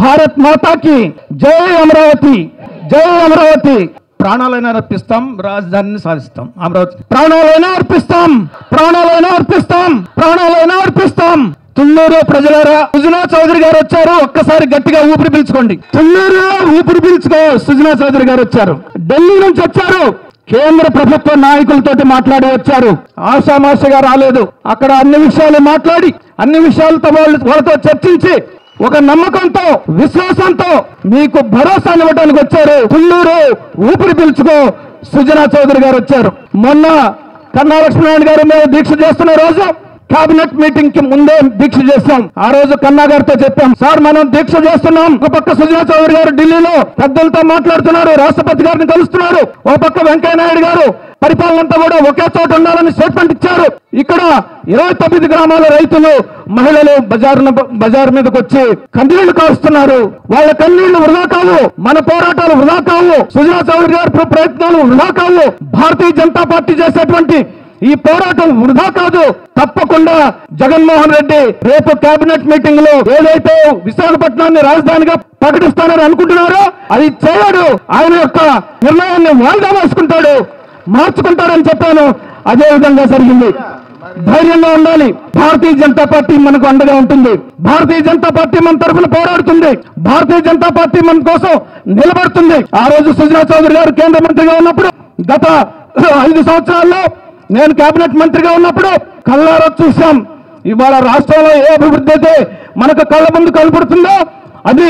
భారత్ మాతాకి జై అమరావతి జై అమరావతి ప్రాణాలైనా అర్పిస్తాం రాజధానిని సాధిస్తాం అమరావతి ప్రాణాలైనా అర్పిస్తాం ప్రాణాలైనా అర్పిస్తాం ప్రాణాలైనా అర్పిస్తాం తుళ్ళూరు ప్రజలారా సుజనా చౌదరి గారు వచ్చారు ఒక్కసారి గట్టిగా ఊపిరి పీల్చుకోండి తుళ్ళూరు ఊపిరి పీల్చుకో సుజనా చౌదరి గారు వచ్చారు ఢిల్లీ నుంచి వచ్చారు కేంద్ర ప్రభుత్వ నాయకులతోటి మాట్లాడి వచ్చారు ఆషామాషగా రాలేదు అక్కడ అన్ని విషయాలు మాట్లాడి అన్ని విషయాలతో వాళ్ళు వాళ్ళతో చర్చించి ఒక నమ్మకంతో విశ్వాసంతో మీకు భరోసా ఇవ్వడానికి వచ్చారు తుళ్ళూరు ఊపిరి పీల్చుకో సుజనా చౌదరి గారు వచ్చారు మొన్న కన్నా లక్ష్మీనారాయణ గారు మేము దీక్ష చేస్తున్న రోజు కేబినెట్ మీటింగ్ కి ముందే దీక్ష చేస్తాం ఆ రోజు కన్నా గారితో చెప్పాం సార్ మనం దీక్ష చేస్తున్నాం ఒక పక్క సుజనా చౌదరి గారు ఢిల్లీలో పెద్దలతో మాట్లాడుతున్నారు రాష్ట్రపతి గారిని కలుస్తున్నారు ఒక పక్క వెంకయ్య నాయుడు గారు పరిపాలన అంతా కూడా ఒకే చోట ఉండాలని స్టేట్మెంట్ ఇచ్చారు ఇక్కడ ఇరవై తొమ్మిది గ్రామాల రైతులు మహిళలు బజార్ బజార్ మీదకి వచ్చి కన్నీళ్లు కారుస్తున్నారు వాళ్ళ కన్నీళ్లు వృధా కావు మన పోరాటాలు వృధా కావు సుజనా చౌదరి గారి ప్ర- ప్రయత్నాలు వృధా కావు భారతీయ జనతా పార్టీ చేసేటువంటి ఈ పోరాటం వృధా కాదు తప్పకుండా జగన్మోహన్ రెడ్డి రేపు కేబినెట్ మీటింగ్ లో ఏదైతే విశాఖపట్నాన్ని రాజధానిగా ప్రకటిస్తానని అనుకుంటున్నారో అది చేయడు ఆయన యొక్క నిర్ణయాన్ని వాయిదా వేసుకుంటాడు మార్చుకుంటాడని చెప్పాను అదే విధంగా జరిగింది ధైర్యంగా ఉండాలి భారతీయ జనతా పార్టీ మనకు అండగా ఉంటుంది భారతీయ జనతా పార్టీ మన తరఫున పోరాడుతుంది భారతీయ జనతా పార్టీ మన కోసం నిలబడుతుంది ఆ రోజు సుజనా చౌదరి గారు కేంద్ర మంత్రిగా ఉన్నప్పుడు గత ఐదు సంవత్సరాల్లో నేను కేబినెట్ మంత్రిగా ఉన్నప్పుడు కళ్ళారా చూశాం ఇవాళ రాష్ట్రంలో ఏ అభివృద్ధి అయితే మనకు కళ్ళ ముందు కనపడుతుందో అది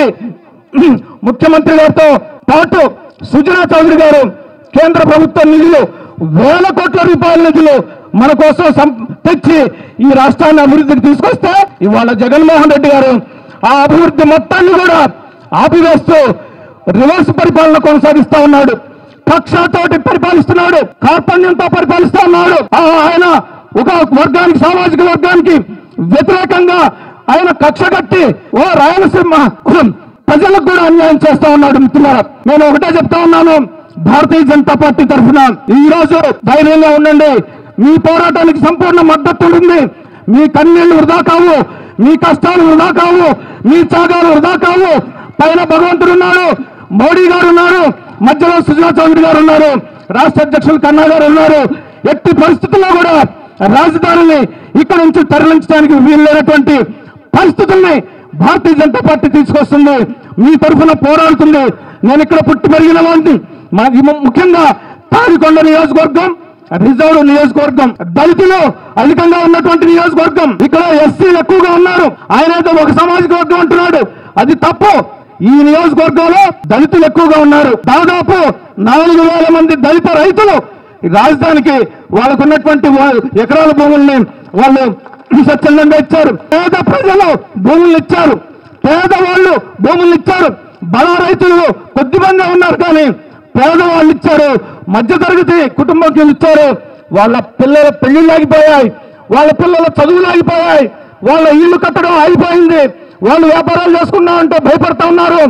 ముఖ్యమంత్రి గారితో పాటు సుజనా చౌదరి గారు కేంద్ర ప్రభుత్వ నిధులు వేల కోట్ల రూపాయల నిధులు మన కోసం సం- తెచ్చి ఈ రాష్ట్రాన్ని అభివృద్ధికి తీసుకొస్తే ఇవాళ జగన్మోహన్ రెడ్డి గారు ఆ అభివృద్ధి మొత్తాన్ని కూడా ఆపివేస్తూ రివర్స్ పరిపాలన కొనసాగిస్తా ఉన్నాడు కక్షతోటి పరిపాలిస్తున్నాడు కార్పణ్యంతో పరిపాలిస్తా ఉన్నాడు ఆ ఆయన ఒక వర్గానికి సామాజిక వర్గానికి వ్యతిరేకంగా ఆయన కక్ష కట్టి ఓ రాయలసీమ ప్రజలకు కూడా అన్యాయం చేస్తా ఉన్నాడు మిత్రులారా నేను ఒకటే చెప్తా ఉన్నాను భారతీయ జనతా పార్టీ తరఫున ఈ రోజు ధైర్యంగా ఉండండి మీ పోరాటానికి సంపూర్ణ మద్దతు ఉంటుంది మీ కన్నీళ్లు వృధా కావు మీ కష్టాలు వృధా కావు మీ త్యాగాలు వృధా కావు పైన భగవంతుడు ఉన్నాడు మోడీ గారు ఉన్నారు మధ్యలో సుజనా చౌదరి గారు ఉన్నారు రాష్ట్ర అధ్యక్షులు కన్నా గారు ఉన్నారు ఎట్టి పరిస్థితుల్లో కూడా రాజధానిని ఇక్కడ నుంచి తరలించడానికి వీల్లేనటువంటి పరిస్థితుల్ని భారతీయ జనతా పార్టీ తీసుకొస్తుంది మీ తరఫున పోరాడుతుంది నేను ఇక్కడ పుట్టి పెరిగిన వాడిని మనకి ము- ముఖ్యంగా తాడికొండ నియోజకవర్గం రిజర్వ్ నియోజకవర్గం దళితులు అధికంగా ఉన్నటువంటి నియోజకవర్గం ఇక్కడ ఎస్సీలు ఎక్కువగా ఉన్నారు ఆయన ఏదో ఒక సామాజిక వర్గం అంటున్నాడు అది తప్పు ఈ నియోజకవర్గంలో దళితులు ఎక్కువగా ఉన్నారు దాదాపు నాలుగు వేల మంది దళిత రైతులు ఈ రాజధానికి వాళ్ళకు ఉన్నటువంటి వా- ఎకరాల భూముల్ని వాళ్ళు స్వచ్ఛందంగా ఇచ్చారు పేద ప్రజలు భూములు ఇచ్చారు పేదవాళ్ళు భూములు ఇచ్చారు బల రైతులు కొద్దిమంది ఉన్నారు కానీ పేదవాళ్ళు ఇచ్చారు మధ్యతరగతి కుటుంబం ఇచ్చారు వాళ్ళ పిల్లల పెళ్లిళ్ళు ఆగిపోయాయి వాళ్ళ పిల్లల చదువులు ఆగిపోయాయి వాళ్ళ ఇల్లు కట్టడం ఆగిపోయింది వాళ్ళు వ్యాపారాలు చేసుకున్నామంటే భయపడతా ఉన్నారు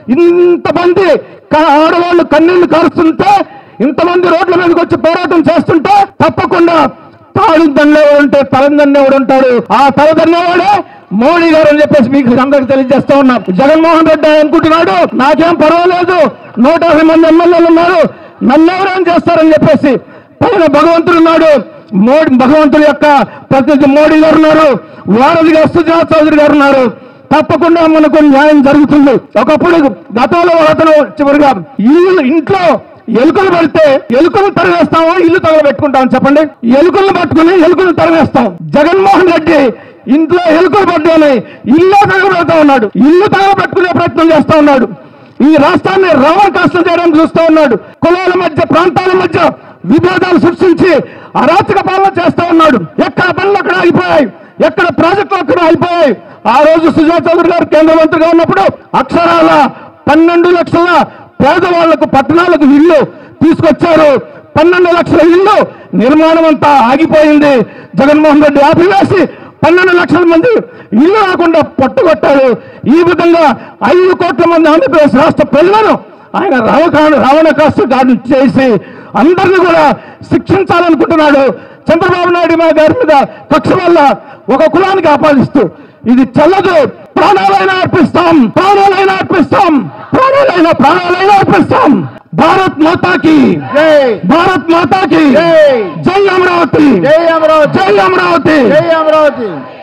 ఇంతమంది క- ఆడవాళ్ళు కన్నీళ్లు కారుస్తుంటే ఇంతమంది రోడ్ల మీదకి వచ్చి పోరాటం చేస్తుంటే తప్పకుండా తాడు దన్నేవాడు ఉంటే తల దన్నేవాడు ఉంటాడు ఆ తల దన్నేవాడే మోడీ గారు అని చెప్పేసి మీకు అందరికి తెలియజేస్తా ఉన్నాం జగన్మోహన్ రెడ్డి అనుకుంటున్నాడు నాకేం పర్వాలేదు నూట యాభై మంది ఎమ్మెల్యేలు ఉన్నారు నన్నెవరేం చేస్తారని చెప్పేసి పైన భగవంతుడు ఉన్నాడు మోడీ భగవంతుడి యొక్క ప్రతినిధి మోడీ గారు ఉన్నారు వారధిగా సుజనా చౌదరి గారు ఉన్నారు తప్పకుండా మనకు న్యాయం జరుగుతుంది ఒకప్పుడు గతంలో అతను చివరిగా ఇల్లు ఇంట్లో ఎలుకలు పడితే ఎలుకలు తరివేస్తామో ఇల్లు తగలబెట్టుకుంటాం చెప్పండి ఎలుకలను పట్టుకుని ఎలుకలు తరివేస్తాం జగన్మోహన్ రెడ్డి ఇంట్లో ఎలుకలు పడ్డాని ఇల్లు తగలబెడతా ఉన్నాడు ఇల్లు తగలబెట్టుకునే ప్రయత్నం చేస్తా ఉన్నాడు ఈ రాష్ట్రాన్ని రవణ కాస్తం చేయడానికి చూస్తూ ఉన్నాడు కులాల మధ్య ప్రాంతాల మధ్య విభేదాలు సృష్టించి అరాచక పాలన చేస్తా ఉన్నాడు ఎక్కడ పనులు అక్కడ ఆగిపోయాయి ఎక్కడ ప్రాజెక్టులు అక్కడ అయిపోయాయి ఆ రోజు సుజనా చౌదరి గారు కేంద్ర మంత్రిగా ఉన్నప్పుడు అక్షరాల పన్నెండు లక్షల పేదవాళ్లకు పట్టణాలకు ఇల్లు తీసుకొచ్చారు పన్నెండు లక్షల ఇల్లు నిర్మాణం అంతా ఆగిపోయింది జగన్మోహన్ రెడ్డి ఆపివేసి పన్నెండు లక్షల మంది ఇల్లు రాకుండా పట్టుకొట్టారు ఈ విధంగా ఐదు కోట్ల మంది ఆంధ్రప్రదేశ్ రాష్ట్ర ప్రజలను ఆయన రావకాను రావణ కాస్త చేసి అందరినీ కూడా శిక్షించాలనుకుంటున్నాడు చంద్రబాబు నాయుడు మా గారి మీద కక్ష వల్ల ఒక కులానికి ఆపాదిస్తూ ఇది చెల్లదు ప్రాణాలైనా అర్పిస్తాం ప్రాణాలైనా అర్పిస్తాం ప్రాణాలైనా ప్రాణాలైనా అర్పిస్తాం భారత్ మాతాకి జై భారత్ మాతాకి జై జై అమరావతి జై అమరావతి జై అమరావతి జై అమరావతి